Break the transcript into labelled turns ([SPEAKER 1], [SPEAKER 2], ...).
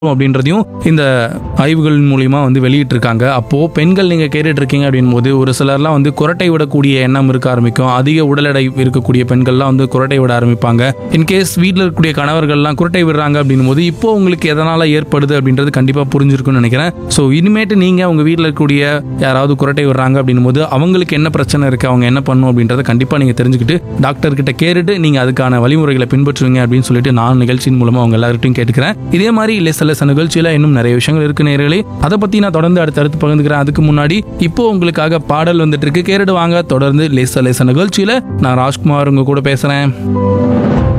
[SPEAKER 1] அப்படின்றதையும் இந்த ஆய்வுகள் மூலியமா வந்து வெளியிட்டிருக்காங்க அப்போ பெண்கள் நீங்க கேட்டுட்டு இருக்கீங்க அப்படின் போது ஒரு சிலர்லாம் வந்து குரட்டை விடக்கூடிய எண்ணம் இருக்க ஆரம்பிக்கும் அதிக உடல் எடை இருக்கக்கூடிய பெண்கள்லாம் வந்து குரட்டை விட ஆரம்பிப்பாங்க இன்கேஸ் வீட்டில் இருக்கக்கூடிய கணவர்கள்லாம் குரட்டை விடுறாங்க அப்படின் போது இப்போ உங்களுக்கு எதனால ஏற்படுது அப்படின்றது கண்டிப்பா புரிஞ்சிருக்கும்னு நினைக்கிறேன் ஸோ இனிமேட்டு நீங்க உங்க வீட்டில் இருக்கக்கூடிய யாராவது குரட்டை விடுறாங்க அப்படின் போது அவங்களுக்கு என்ன பிரச்சனை இருக்கு அவங்க என்ன பண்ணும் அப்படின்றத கண்டிப்பா நீங்க தெரிஞ்சுக்கிட்டு டாக்டர் கிட்ட கேட்டுட்டு நீங்க அதுக்கான வழிமுறைகளை பின்பற்றுவீங்க அப்படின்னு சொல்லிட்டு நான் நிகழ்ச்சியின் மூலமா அவங்க எல்லார்கிட்டையும் கேட்டுக்கிறேன் இதே மாதிரி லெஸ் லெஸ் நிகழ்ச்சியில இன்னும் நிறைய விஷயங்கள் இருக்கு நேர்களே அதை பத்தி நான் தொடர்ந்து அடுத்தடுத்து பகிர்ந்துக்கிறேன் அதுக்கு முன்னாடி இப்போ உங்களுக்காக பாடல் வந்துட்டு இருக்கு கேட்டுட்டு வாங்க தொடர்ந்து லேச லேச நிகழ்ச்சியில நான் ராஜ்குமார் உங்க கூட பேசுறேன்